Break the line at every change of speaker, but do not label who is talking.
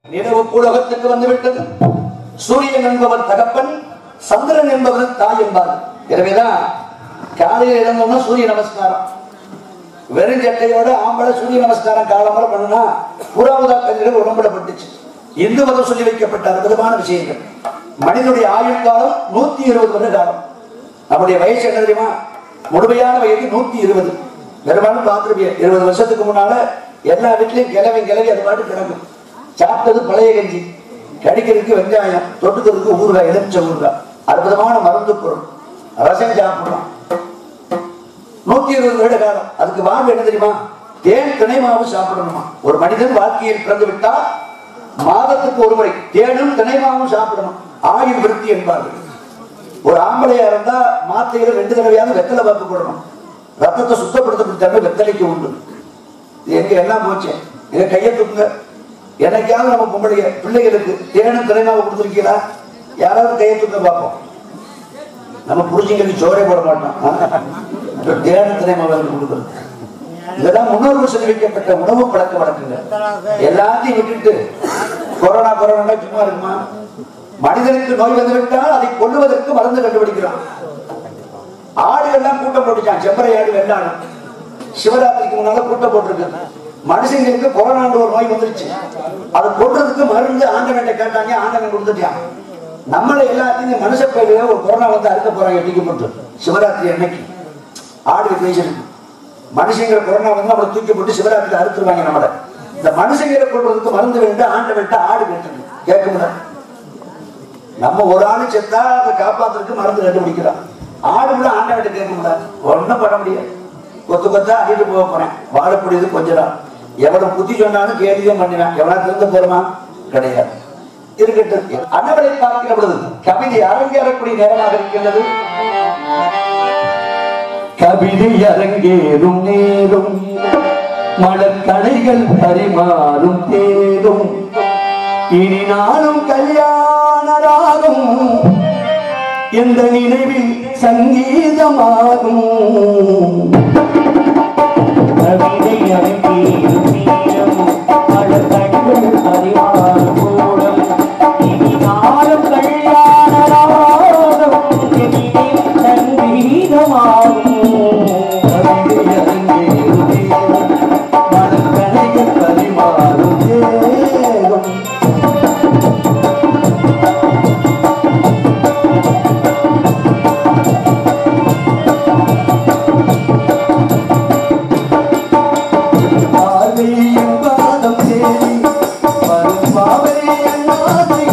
நிலவு பூலகத்துக்கு வந்து விட்டது சூரியன் என்பவர் தகப்பன் சந்திரன் என்பவர் தாய் என்பார் எனவேதான் காலையில் எழுந்தோம்னா சூரிய நமஸ்காரம் வெறும் சட்டையோட ஆம்பளை சூரிய நமஸ்காரம் காலம்பரம் பண்ணுனா புறாவதா கல்விகள் உடம்புல பட்டுச்சு இந்து மதம் சொல்லி வைக்கப்பட்ட அற்புதமான விஷயங்கள் மனிதனுடைய ஆயுள் காலம் நூத்தி இருபது வருட காலம் நம்முடைய வயசு என்ன தெரியுமா முழுமையான வயது நூத்தி இருபது பெரும்பாலும் பார்த்துருப்பிய இருபது வருஷத்துக்கு முன்னால எல்லா வீட்லயும் கிளவி கிளவி அது பாட்டு கிடக்கும் சாப்பிட்டது பழைய கஞ்சி கடிக்கிறதுக்கு வெங்காயம் தொட்டுக்கிறதுக்கு ஊறுகாய் எலுமிச்ச ஊறுகாய் அற்புதமான மருந்து பொருள் ரசம் சாப்பிடலாம் நூத்தி இருபது வருட காலம் அதுக்கு வாழ்வு என்ன தெரியுமா தேன் திணை மாவு சாப்பிடணுமா ஒரு மனிதன் வாழ்க்கையில் பிறந்து விட்டால் மாதத்துக்கு ஒரு முறை தேனும் திணை மாவும் சாப்பிடணும் ஆயுள் விருத்தி என்பார்கள் ஒரு ஆம்பளையா இருந்தா மாத்தையில ரெண்டு தடவையாவது வெத்தலை பாக்கு போடணும் ரத்தத்தை சுத்தப்படுத்தக்கூடிய தன்மை வெத்தலைக்கு உண்டு இது எங்க எல்லாம் போச்சு எங்க கையை தூக்குங்க என்னைக்காவது நம்ம பொம்பளைய பிள்ளைகளுக்கு தேனும் திணைமாவை கொடுத்துருக்கீங்களா யாராவது கையை தூக்க பார்ப்போம் நம்ம புரிஞ்சுங்களுக்கு சோறே போட மாட்டோம் இப்ப தேனும் திணைமாவை கொடுக்குறது இதெல்லாம் முன்னோர்கள் சொல்லி வைக்கப்பட்ட உணவு பழக்க வழக்குங்க எல்லாத்தையும் விட்டுட்டு கொரோனா கொரோனா சும்மா இருக்குமா மனிதனுக்கு நோய் வந்துவிட்டால் அதை கொல்லுவதற்கு மருந்து கண்டுபிடிக்கிறான் ஆடுகள்லாம் கூட்டம் போட்டுச்சான் செம்பரை ஆடு வெள்ளாடு சிவராத்திரிக்கு முன்னால கூட்டம் போட்டிருக்கு மனுஷங்களுக்கு கொரோனான்ற ஒரு நோய் வந்துருச்சு அதை கொல்றதுக்கு மருந்து ஆண்டவன் கேட்டாங்க ஆண்டவன் கொடுத்துட்டான் நம்மள எல்லாத்தையும் மனுஷ பயில ஒரு கொரோனா வந்து அறுக்க போறாங்க எட்டிக்கு போட்டு சிவராத்திரி அன்னைக்கு ஆடு பேசிருக்கு மனுஷங்களை கொரோனா வந்து நம்மளை தூக்கி போட்டு சிவராத்திரி அறுத்துருவாங்க நம்மளை இந்த மனுஷங்களை கொள்றதுக்கு மருந்து வேண்டும் ஆண்டவன்ட்ட ஆடு கேட்டது கேட்க முடியாது நம்ம ஒரு ஆளு செத்தா அதை காப்பாத்துறதுக்கு மருந்து கண்டுபிடிக்கிறோம் ஆடுகளை ஆண்டவன் கேட்க முடியாது ஒண்ணும் பண்ண முடியாது கொத்து கொத்தா அடிட்டு போக போறேன் வாழக்கூடியது கொஞ்ச நாள் எவ்வளவு புத்தி சொன்னாலும் கேள்வியும் பண்ணினான் எவ்வளவு திறந்து போறமா கிடையாது இருக்கட்டும் அன்னவரை பார்க்கிற பொழுது கவிதை அரங்கேறக்கூடிய நேரமாக இருக்கின்றது
கவிதை அரங்கேறும் நேரும் மலர் கலைகள் பரிமாறும் தேரும் இனி நாளும் கல்யாணராகும் எந்த நினைவில் சங்கீதமாகும் கவிதை அரங்கேறும் நேரம் மலர் கலைகள் பரிமாறும் கூடம் இனி நாளும் கல்யாணராகும் எந்த நினைவில் சங்கீதமாகும் கவிதை அரங்கேறும் நேரம் மலர் கலைகள் பரிமாறும் தேரும் பார்வையும் பாதம் தேடி வரும் பாவை அண்ணாதை